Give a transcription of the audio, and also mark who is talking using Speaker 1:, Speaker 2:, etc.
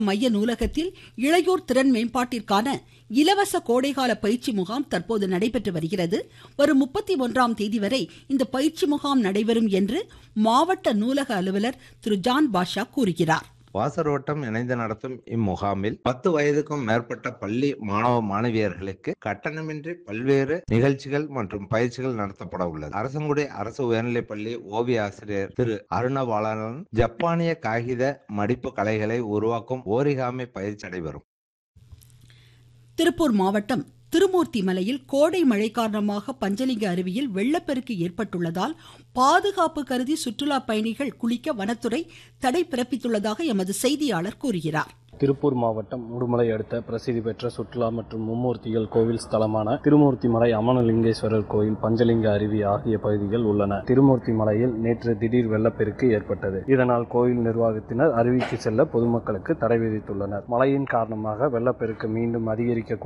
Speaker 1: மைய நூலகத்தில் இளையோர் திறன் மேம்பாட்டிற்கான இலவச கோடைகால பயிற்சி முகாம் தற்போது நடைபெற்று வருகிறது வரும் முப்பத்தி ஒன்றாம் தேதி வரை இந்த பயிற்சி முகாம் நடைபெறும் என்று மாவட்ட நூலக அலுவலர் திரு ஜான் பாஷா கூறுகிறார்
Speaker 2: வாசரோட்டம் இணைந்து நடத்தும் இம்முகாமில் பத்து வயதுக்கும் மேற்பட்ட பள்ளி மாணவ மாணவியர்களுக்கு கட்டணமின்றி பல்வேறு நிகழ்ச்சிகள் மற்றும் பயிற்சிகள் நடத்தப்பட உள்ளது அரசங்குடி அரசு உயர்நிலைப் பள்ளி ஓவிய ஆசிரியர் திரு அருணபாலன் ஜப்பானிய காகித மடிப்பு கலைகளை உருவாக்கும் ஓரிகாமி பயிற்சி நடைபெறும்
Speaker 1: திருப்பூர் மாவட்டம் திருமூர்த்தி மலையில் கோடை மழை காரணமாக பஞ்சலிங்க அருவியில் வெள்ளப்பெருக்கு ஏற்பட்டுள்ளதால் பாதுகாப்பு கருதி சுற்றுலா பயணிகள் குளிக்க வனத்துறை தடை பிறப்பித்துள்ளதாக எமது செய்தியாளர் கூறுகிறார்
Speaker 3: திருப்பூர் மாவட்டம் உடுமலை அடுத்த பிரசித்தி பெற்ற சுற்றுலா மற்றும் மும்மூர்த்திகள் கோவில் ஸ்தலமான திருமூர்த்தி மலை அமனலிங்கேஸ்வரர் கோயில் பஞ்சலிங்க அருவி ஆகிய பகுதிகள் உள்ளன திருமூர்த்தி மலையில் நேற்று திடீர் வெள்ளப்பெருக்கு ஏற்பட்டது இதனால் கோயில் நிர்வாகத்தினர் அருவிக்கு செல்ல பொதுமக்களுக்கு தடை விதித்துள்ளனர் மழையின் காரணமாக வெள்ளப்பெருக்கு மீண்டும் அதிகரிக்க